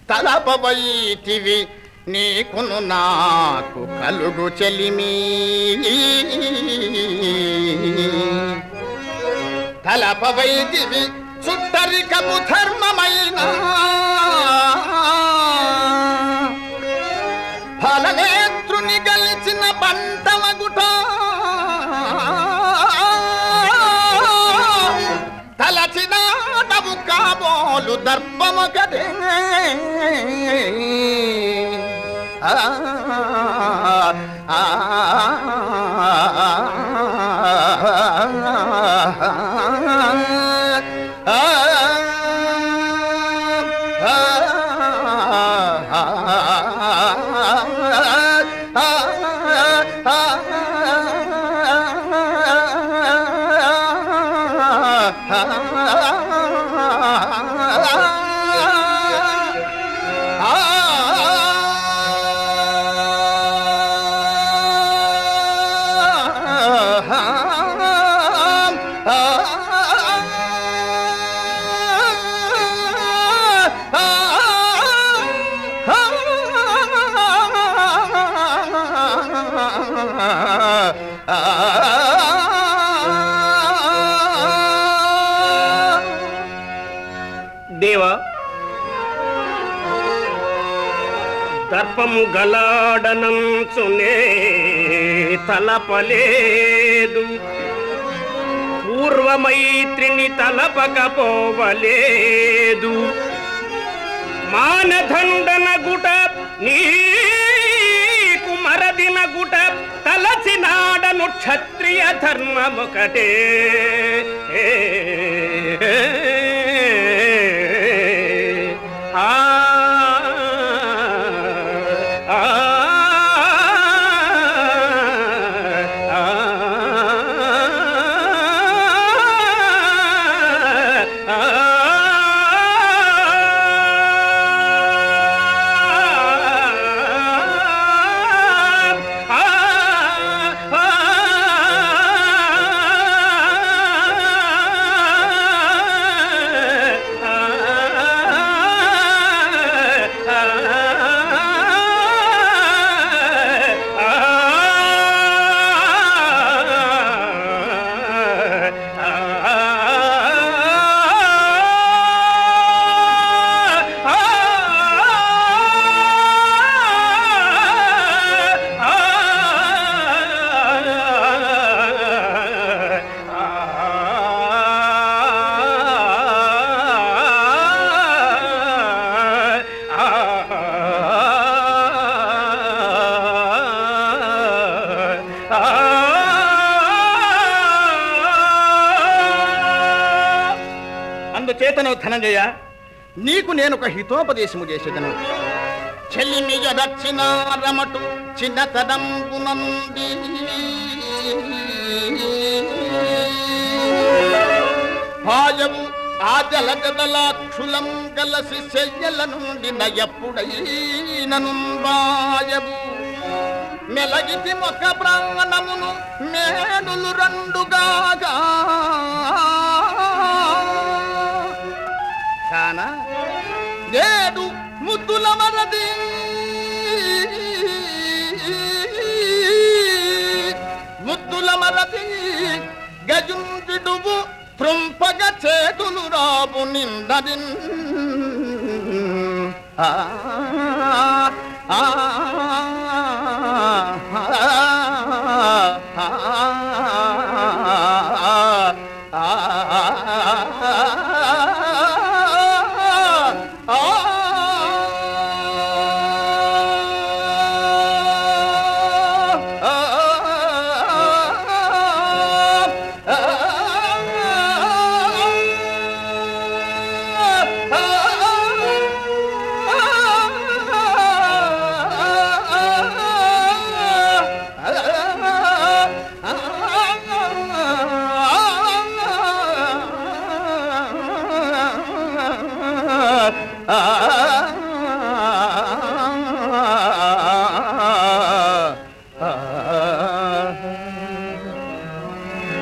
తలపవైతివి నీకును నాకు కలుగు చెలిమి తలపవైతివి చుట్టరికము ధర్మమైన ఫలనేత్రుని గెలిచిన బంటమగుట తలచినాడము కాబోలు దర్భమొకటే ఆ, ఆ, దేవా దర్పము గలాడనంచునే తలపలేదు పూర్వమైత్రిని తలపకపోవలేదు మానదండన గుట నీకు మరదిన గుట తలచినాడను క్షత్రియ ధర్మమొకటే ఆ ఆ అందుచేతను ధనంజయ నీకు నేను ఒక హితోపదేశము చేసేదను చెల్లిమి దక్షిణ రమటు చిన్నతనంబున నుండి పాయము ఆ జల జదలాక్షులం గలసి శయ్యల నుండి నయప్పుడైనను బాయవు మెలగితి ఒక ప్రాణమును మేనులు రెండుగాగా కాన ఏడు ముద్దుల మరది ముద్దుల మరది గజుండువు త్రుంపగ చేతులు రాబు నిందదిన్ ఆ ఆ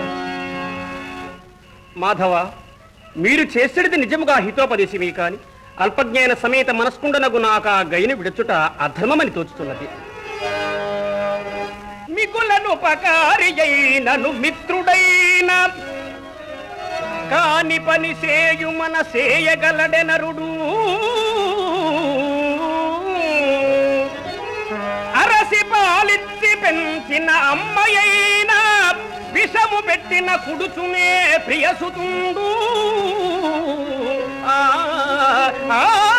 మాధవ మీరు చేసేది నిజముగా హితోపదేశమే కాని అల్పజ్ఞాన సమేత మనస్కుండనగు నాకు ఆ గైని విడుచుట అధర్మమని తోచుతున్నది మిగులను పకారి అయినను మిత్రుడైన కాని పని సేయు మన సేయగలడెనరుడు అరసి పాలిచ్చి పెంచిన అమ్మయైనా విషము పెట్టిన కుడుచునే ప్రియసుతుండు ఆ, ఆ,